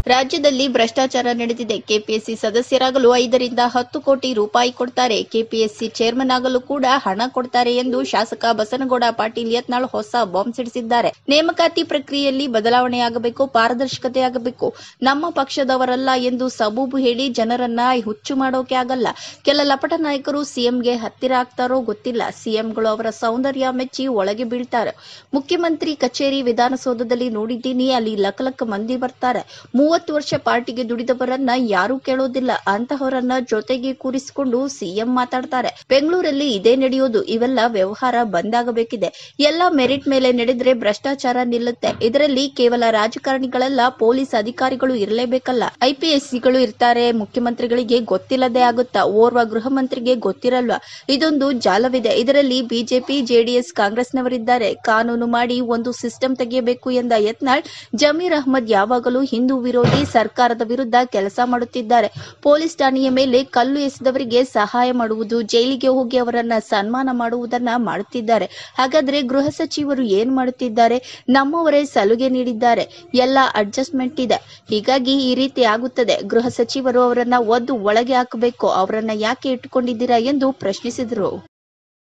ರಾಜ್ಯದಲ್ಲಿ ಭ್ರಷ್ಟಾಚಾರ ನಡೆದಿದೆ ಕೆಪಿಎಸ್ಸಿ ಸದಸ್ಯರಾಗಲು ಐದರಿಂದ ಹತ್ತು ಕೋಟಿ ರೂಪಾಯಿ ಕೊಡ್ತಾರೆ ಕೆಪಿಎಸ್ಸಿ ಚೇರ್ಮನ್ ಆಗಲು ಕೂಡ ಹಣ ಕೊಡ್ತಾರೆ ಎಂದು ಶಾಸಕ ಬಸನಗೌಡ ಪಾಟೀಲ್ ಯತ್ನಾಳ್ ಹೊಸ ಬಾಂಬ್ ಸಿಡಿಸಿದ್ದಾರೆ ನೇಮಕಾತಿ ಪ್ರಕ್ರಿಯೆಯಲ್ಲಿ ಬದಲಾವಣೆಯಾಗಬೇಕು ಪಾರದರ್ಶಕತೆ ಆಗಬೇಕು ನಮ್ಮ ಪಕ್ಷದವರಲ್ಲ ಎಂದು ಸಬೂಬು ಹೇಳಿ ಜನರನ್ನ ಹುಚ್ಚು ಮಾಡೋಕೆ ಆಗಲ್ಲ ಕೆಲ ಲಪಟ ನಾಯಕರು ಸಿಎಂಗೆ ಹತ್ತಿರ ಆಗ್ತಾರೋ ಗೊತ್ತಿಲ್ಲ ಸಿಎಂಗಳು ಅವರ ಸೌಂದರ್ಯ ಮೆಚ್ಚಿ ಒಳಗೆ ಬೀಳ್ತಾರೆ ಮುಖ್ಯಮಂತ್ರಿ ಕಚೇರಿ ವಿಧಾನಸೌಧದಲ್ಲಿ ನೋಡಿದ್ದೀನಿ ಅಲ್ಲಿ ಲಕಲಕ ಮಂದಿ ಬರ್ತಾರೆ ಮೂವತ್ತು ವರ್ಷ ಪಾರ್ಟಿಗೆ ದುಡಿದವರನ್ನ ಯಾರೂ ಕೇಳೋದಿಲ್ಲ ಅಂತಹವರನ್ನ ಜೊತೆಗೆ ಕೂರಿಸಿಕೊಂಡು ಸಿಎಂ ಮಾತಾಡ್ತಾರೆ ಬೆಂಗಳೂರಲ್ಲಿ ಇದೇ ನಡೆಯೋದು ಇವೆಲ್ಲ ವ್ಯವಹಾರ ಬಂದಾಗಬೇಕಿದೆ ಎಲ್ಲ ಮೆರಿಟ್ ಮೇಲೆ ನಡೆದ್ರೆ ಭ್ರಷ್ಟಾಚಾರ ನಿಲ್ಲುತ್ತೆ ಇದರಲ್ಲಿ ಕೇವಲ ರಾಜಕಾರಣಿಗಳಲ್ಲ ಪೊಲೀಸ್ ಅಧಿಕಾರಿಗಳು ಇರಲೇಬೇಕಲ್ಲ ಐಪಿಎಸ್ಸಿಗಳು ಇರ್ತಾರೆ ಮುಖ್ಯಮಂತ್ರಿಗಳಿಗೆ ಗೊತ್ತಿಲ್ಲದೆ ಆಗುತ್ತಾ ಓರ್ವ ಗೃಹ ಮಂತ್ರಿಗೆ ಗೊತ್ತಿರಲ್ವಾ ಇದೊಂದು ಜಾಲವಿದೆ ಇದರಲ್ಲಿ ಬಿಜೆಪಿ ಜೆಡಿಎಸ್ ಕಾಂಗ್ರೆಸ್ನವರಿದ್ದಾರೆ ಕಾನೂನು ಮಾಡಿ ಒಂದು ಸಿಸ್ಟಮ್ ತೆಗೆಯಬೇಕು ಎಂದ ಯತ್ನಾಳ್ ಜಮೀರ್ ಅಹ್ಮದ್ ಯಾವಾಗಲೂ ಹಿಂದೂ ವಿರೋಧಿ ಸರ್ಕಾರದ ವಿರುದ್ಧ ಕೆಲಸ ಮಾಡುತ್ತಿದ್ದಾರೆ ಪೊಲೀಸ್ ಠಾಣೆಯ ಮೇಲೆ ಕಲ್ಲು ಎಸೆದವರಿಗೆ ಸಹಾಯ ಮಾಡುವುದು ಜೈಲಿಗೆ ಹೋಗಿ ಅವರನ್ನ ಸನ್ಮಾನ ಮಾಡುವುದನ್ನ ಮಾಡುತ್ತಿದ್ದಾರೆ ಹಾಗಾದ್ರೆ ಗೃಹ ಸಚಿವರು ಏನ್ ಮಾಡುತ್ತಿದ್ದಾರೆ ನಮ್ಮವರೇ ಸಲುಗೆ ನೀಡಿದ್ದಾರೆ ಎಲ್ಲ ಅಡ್ಜಸ್ಟ್ಮೆಂಟ್ ಇದೆ ಹೀಗಾಗಿ ಈ ರೀತಿ ಆಗುತ್ತದೆ ಗೃಹ ಸಚಿವರು ಅವರನ್ನ ಒದ್ದು ಒಳಗೆ ಹಾಕಬೇಕು ಅವರನ್ನ ಯಾಕೆ ಇಟ್ಟುಕೊಂಡಿದ್ದೀರಾ ಎಂದು ಪ್ರಶ್ನಿಸಿದರು